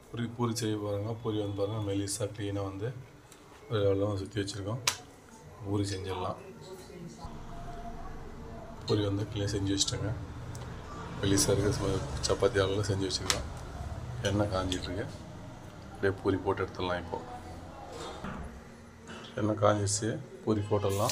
பூரி பூரி செய்ய பாருங்க பூரி வந்து பாருங்கள் மெலிசாக க்ளீனாக வந்து ஒரு எவ்வளோ சுற்றி வச்சுருக்கோம் பூரி செஞ்சிடலாம் பூரி வந்து க்ளீன் செஞ்சு வச்சுட்டேங்க மெலிசாக இருக்க சும்மா சப்பாத்தி அளவில் செஞ்சு வச்சுருக்கோம் எண்ணெய் காஞ்சிட்ருக்கு அப்படியே பூரி போட்டு எடுத்துடலாம் இப்போது எண்ணெய் காஞ்சிச்சு பூரி போட்டுடலாம்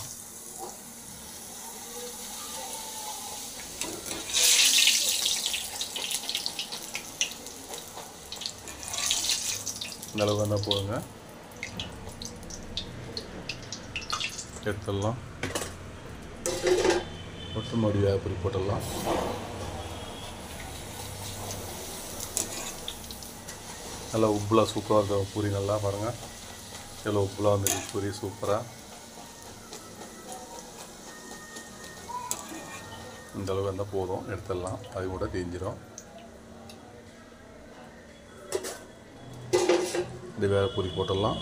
இந்த அளவு வந்தால் போதுங்க எடுத்துடலாம் ஒட்டு மடி வேப்பரி போட்டுடலாம் நல்லா உப்புலாம் சூப்பராக இருக்கும் பூரி நல்லா பாருங்கள் எவ்வளோ உப்புலாம் வந்துருக்கு பூரி சூப்பராக இந்த அளவு வந்தால் போதும் எடுத்துடலாம் அது கூட தேஞ்சிரும் இது வேறு பூரி போட்டுடலாம்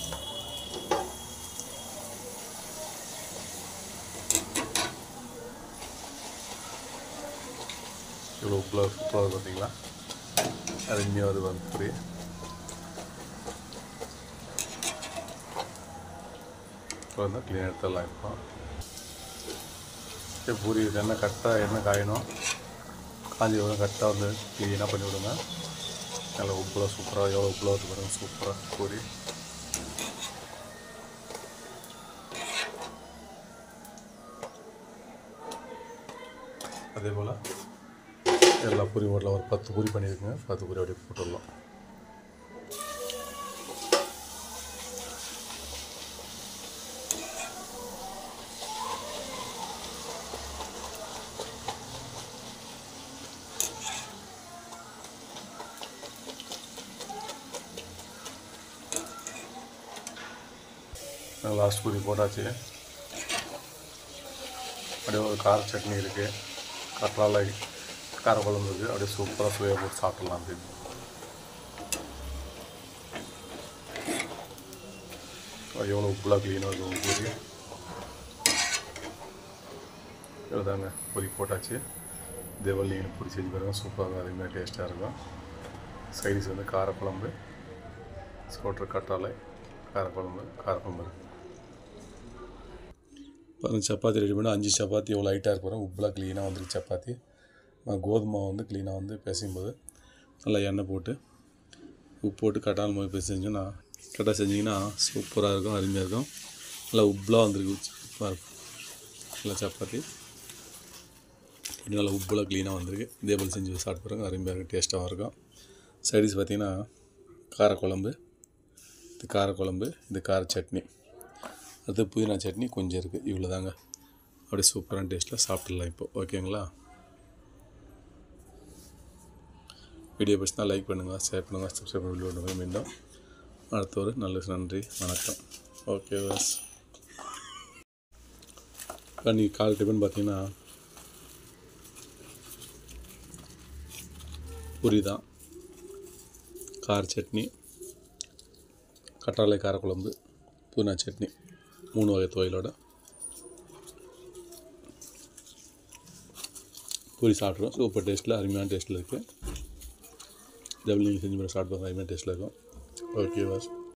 இவ்வளோ உப்புலாம் சூப்பராக இருக்கும் பார்த்தீங்களா அருமையாக வருது வந்து பூரி இப்போ வந்து க்ளீன் எடுத்துடலாம் இப்போ சரி, பூரி எண்ணெய் கரெக்டாக எண்ணெய் காயணும் காஞ்சி விடும் கரெக்டாக வந்து க்ளீனாக பண்ணி விடுங்க நல்லா உப்புலாம் சூப்பராக எவ்வளோ உப்புலாம் வருது பாருங்க சூப்பராக பூரி அதே போல் எல்லா பூரி போடலாம் ஒரு பத்து பூரி பண்ணியிருக்குங்க பத்து பூரி அப்படியே போட்டுடலாம் லாஸ்ட் பூரி போட்டாச்சு அப்படியே ஒரு கார சட்னி இருக்குது கற்றாழை காரக்குழம்பு இருக்குது அப்படியே சூப்பராக சுவையாக போட்டு சாப்பிட்லாம் அப்படின்னு எவ்வளோ உப்புலாம் க்ளீனாக இருக்கும் பூரி இவ்வளோதாங்க பூரி போட்டாச்சு தேவல் நீங்கள் பூரி செஞ்சு பாருங்க சூப்பராக அதேமாதிரி டேஸ்ட்டாக இருக்கும் சைடிஸ் வந்து காரக்குழம்பு சோற்று கற்றாழை காரக்குழம்பு காரக்குழம்பு இருக்குது பாருங்கள் சப்பாத்தி ரெடி பண்ணி அஞ்சு சப்பாத்தி எவ்வளோ ஹைட்டாக இருப்பாரு உப்புலாம் க்ளீனாக வந்துருக்கு சப்பாத்தி அஹ் கோதுமை வந்து க்ளீனாக வந்து பிசையும்போது நல்லா எண்ணெய் போட்டு உப்பு போட்டு கட்டால் மாதிரி பிசைஞ்சோன்னா கரெக்டாக செஞ்சிங்கன்னா சூப்பராக இருக்கும் அருமையாக இருக்கும் நல்லா உப்புலாம் வந்துருக்கு சூப்பராக இருக்கும் நல்லா சப்பாத்தி நல்லா உப்புலாம் க்ளீனாக வந்திருக்கு இதே போல் செஞ்சு சாப்பிட்டு பாருங்க அருமையாக இருக்கும் டேஸ்ட்டாகவும் இருக்கும் சைடிஸ் பார்த்தீங்கன்னா காரக்குழம்பு இது காரக்குழம்பு இது கார சட்னி அடுத்து புதினா சட்னி கொஞ்சம் இருக்குது இவ்வளோ தாங்க அப்படியே சூப்பரான டேஸ்ட்டில் சாப்பிட்றலாம் இப்போ ஓகேங்களா வீடியோ பிடிச்சினா லைக் பண்ணுங்கள் ஷேர் பண்ணுங்கள் சப்ஸ்கிரைப் பண்ணுங்கள் மீண்டும் அடுத்த ஒரு நல்ல நன்றி வணக்கம் ஓகே பஸ் இப்போ நீங்கள் கால் டிஃபன் பார்த்தீங்கன்னா பூரி தான் கார சட்னி கற்றாழை காரக்குழம்பு புதினா சட்னி மூணு வகை துவையலோட பூரி சாப்பிட்ருவோம் சூப்பர் டேஸ்ட்டில் அருமையான டேஸ்ட்டில் இருக்குது டபுள் நீங்கள் செஞ்சு பண்ணி சாப்பிட்டு அருமையான டேஸ்ட்டில் இருக்கும் ஓகே வாஸ்